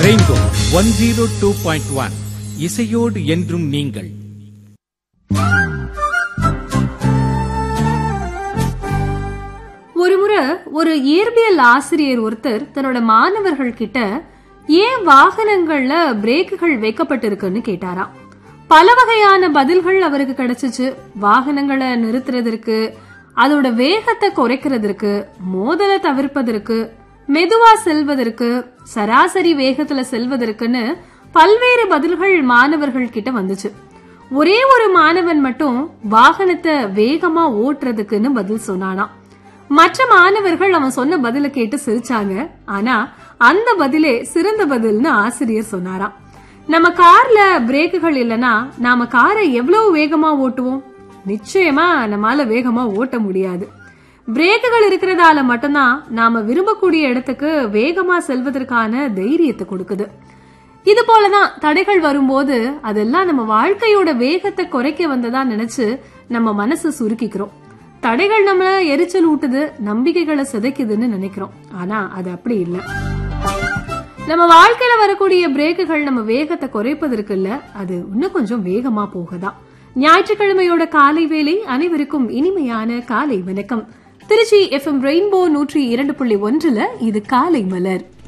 rainbow one zero two point one இசையோடு என்றும் நீங்கள் ஒருமுறை ஒரு இயற்பியல் ஆசிரியர் ஒருத்தர் தன்னோட மாணவர்கள் கிட்ட ஏன் வாகனங்கள்ல பிரேக்குகள் வைக்கப்பட்டிருக்குன்னு கேட்டாராம் பல வகையான பதில்கள் அவருக்கு கிடைச்சிச்சு வாகனங்களை நிறுத்துறதற்கு அதோட வேகத்தை குறைக்கிறதற்கு மோதலை தவிர்ப்பதற்கு மெதுவா செல்வதற்கு சராசரி வேகத்துல செல்வதற்குன்னு பல்வேறு பதில்கள் மாணவர்கள் கிட்ட வந்துச்சு ஒரே ஒரு மாணவன் மட்டும் வாகனத்தை வேகமா ஓட்டுறதுக்குன்னு பதில் சொன்னானாம் மற்ற மாணவர்கள் அவன் சொன்ன பதில கேட்டு சிரிச்சாங்க ஆனா அந்த பதிலே சிறந்த பதில்னு ஆசிரியர் சொன்னாராம் நம்ம கார்ல பிரேக்குகள் இல்லனா நாம காரை எவ்வளவு வேகமா ஓட்டுவோம் நிச்சயமா நம்மால வேகமா ஓட்ட முடியாது பிரேக்குகள் இருக்கிறதால மட்டும்தான் நாம விரும்பக்கூடிய இடத்துக்கு வேகமா செல்வதற்கான தைரியத்தை கொடுக்குது இது போலதான் தடைகள் வரும்போது அதெல்லாம் நம்ம வாழ்க்கையோட வேகத்தை குறைக்க வந்ததா நினைச்சு நம்ம மனசு சுருக்கிக்கிறோம் தடைகள் நம்ம எரிச்சல் ஊட்டுது நம்பிக்கைகளை சிதைக்குதுன்னு நினைக்கிறோம் ஆனா அது அப்படி இல்ல நம்ம வாழ்க்கையில வரக்கூடிய பிரேக்குகள் நம்ம வேகத்தை குறைப்பதற்கு இல்ல அது இன்னும் கொஞ்சம் வேகமா போகதான் ஞாயிற்றுக்கிழமையோட காலை வேலை அனைவருக்கும் இனிமையான காலை வணக்கம் திருச்சி எஃப்எம் ரெயின்போ நூற்றி இரண்டு புள்ளி ஒன்றுல இது காலை மலர்